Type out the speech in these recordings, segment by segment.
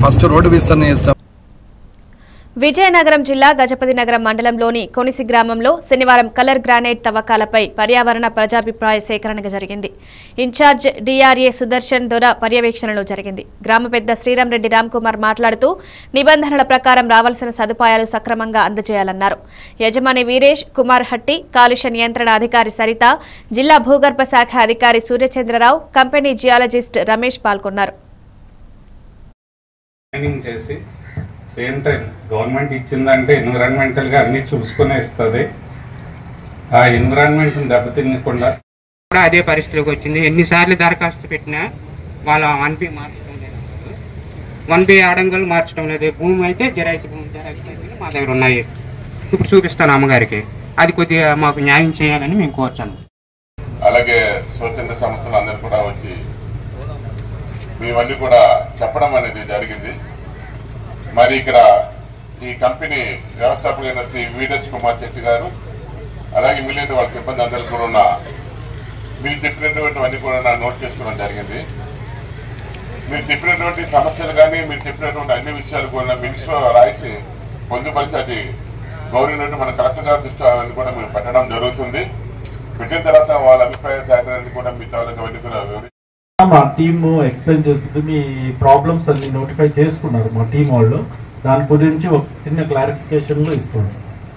first road విస్తరణ చేస్తాం విజయనగరం జిల్లా గజపతి నగరం మండలంలోని కొనిసి గ్రామంలో శనివారం కలర్ గ్రానైట్ తవ్వకాలపై పర్యావరణ ప్రజాభిప్రాయ సేకరణ జరిగింది ఇన్ఛార్జ్ డిఆర్ఏ సుదర్శన్ దొర పర్యవేక్షణలో జరిగింది గ్రామ పెద్ద శ్రీరామరెడ్డి రామ్కుమార్ మాట్లాడుతూ నిబంధనల ప్రకారం రావాల్సిన సదుపాయాలు సక్రమంగా అందజేయాలన్నారు యజమాని వీరేష్ కుమార్ హట్టి కాలుష్య నియంత్రణ అధికారి సరిత జిల్లా భూగర్భ శాఖ అధికారి సూర్యచంద్రరావు కంపెనీ జియాలజిస్ట్ రమేష్ పాల్గొన్నారు ట్రైనింగ్ చేసి సేమ్ టైం గవర్నమెంట్ ఇచ్చిందంటే ఎన్విరాన్మెంటల్ గా అన్ని చూసుకునే ఇస్తుంది ఆ ఎన్విరాన్మెంట్ దెబ్బతిన్నకుండా కూడా అదే పరిస్థితిలోకి వచ్చింది ఎన్నిసార్లు దరఖాస్తు పెట్టినా వాళ్ళు వన్ బి మార్చడం లేదు వన్ బి ఆడంగులు మార్చడం లేదు భూమి అయితే జరాయితీ భూమి జరాయితీ భూములు మా దగ్గర ఉన్నాయి ఇప్పుడు చూపిస్తాను అమ్మగారికి అది కొద్దిగా మాకు న్యాయం చేయాలని మేము కోరుచాను అలాగే స్వచ్ఛంద సంస్థలు అందరూ కూడా వచ్చి మేమన్నీ కూడా చెప్పడం అనేది జరిగింది మరి ఇక్కడ ఈ కంపెనీ వ్యవస్థాపకులైన శ్రీ వీరేష్ కుమార్ చెట్టి గారు అలాగే మిగిలిన వాళ్ళ సిబ్బంది అందరూ కూడా ఉన్న మీరు చెప్పినటువంటివన్నీ కూడా నా నోట్ చేసుకోవడం జరిగింది మీరు చెప్పినటువంటి సమస్యలు కానీ మీరు చెప్పినటువంటి అన్ని విషయాలు కూడా మినిస్టర్ రాసి పొందుపరిచి అది గౌరవినట్టు మన కలెక్టర్ గారి దృష్టి అవన్నీ కూడా మేము పెట్టడం జరుగుతుంది పెట్టిన తర్వాత వాళ్ళ అభిప్రాయ సేకరణ కూడా మీ తాలూకు అవన్నీ కూడా వివరి మా టీమ్ ఎక్స్ప్లెయిన్ చేస్తుంది మీ ప్రాబ్లమ్స్ అన్ని నోటిఫై చేసుకున్నారు మా టీం వాళ్ళు దాని గురించి ఒక చిన్న క్లారిఫికేషన్లు ఇస్తుంది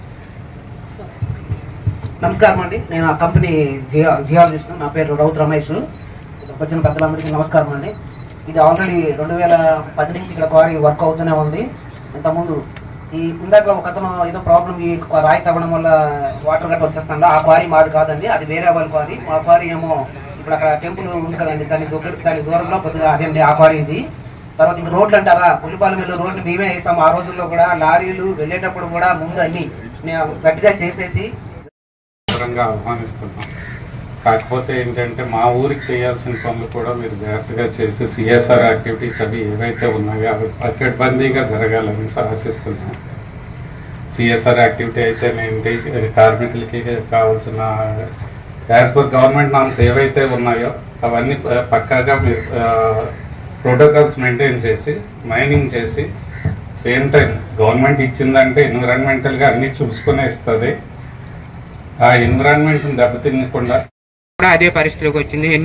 నమస్కారం అండి నేను ఆ కంపెనీ జియా జియాలజిస్ట్ నా పేరు రౌత్ రమేష్ ఇక్కడికి వచ్చిన పెద్దలందరికీ నమస్కారం అండి ఇది ఆల్రెడీ రెండు వేల పది నుంచి ఇక్కడ క్వారీ వర్క్ అవుతూనే ఉంది ఇంతకుముందు ఈ ఇందాక ఒక అతను ఏదో ప్రాబ్లం ఈ రాయి తవ్వడం వల్ల వాటర్ గట్ట వచ్చేస్తాడు ఆ క్వారీ మాది కాదండి అది వేరే వాళ్ళ క్వారీ మా క్వారీ ఏమో ఇప్పుడు అక్కడ టెంపుల్ ఉంది కదండి దాని దగ్గర దాని దూరంలో కొద్దిగా అదేంటి ఆ క్వారీ ఇది తర్వాత ఇంక రోడ్లు అంటారా పుల్లిపాలెం వెళ్ళే రోడ్లు మేమే వేసాం ఆ రోజుల్లో కూడా లారీలు వెళ్ళేటప్పుడు కూడా ముందు అన్ని మేము గట్టిగా చేసేసి తీవ్రంగా ఆహ్వానిస్తున్నాం కాకపోతే ఏంటంటే మా ఊరికి చేయాల్సిన పనులు కూడా మీరు జాగ్రత్తగా చేసి సిఎస్ఆర్ యాక్టివిటీస్ అవి ఏవైతే ఉన్నాయో అవి పకడ్బందీగా జరగాలని ఆశిస్తున్నాం సిఎస్ఆర్ యాక్టివిటీ అయితే ఏంటి కార్మికులకి కావాల్సిన యాజ్ పర్ గవర్నమెంట్ నామ్స్ ఏవైతే ఉన్నాయో అవన్నీ ప- పక్కాగా మీరు ప్రోటోకాల్స్ మెయింటైన్ చేసి మైనింగ్ చేసి సేమ్ టైం గవర్నమెంట్ ఇచ్చిందంటే ఎన్విరాన్మెంటల్ గా అన్ని చూసుకునే ఇస్తుంది ఆ ఎన్విరాన్మెంట్ దెబ్బతిన్నకుండా కూడా అదే పరిస్థితిలోకి వచ్చింది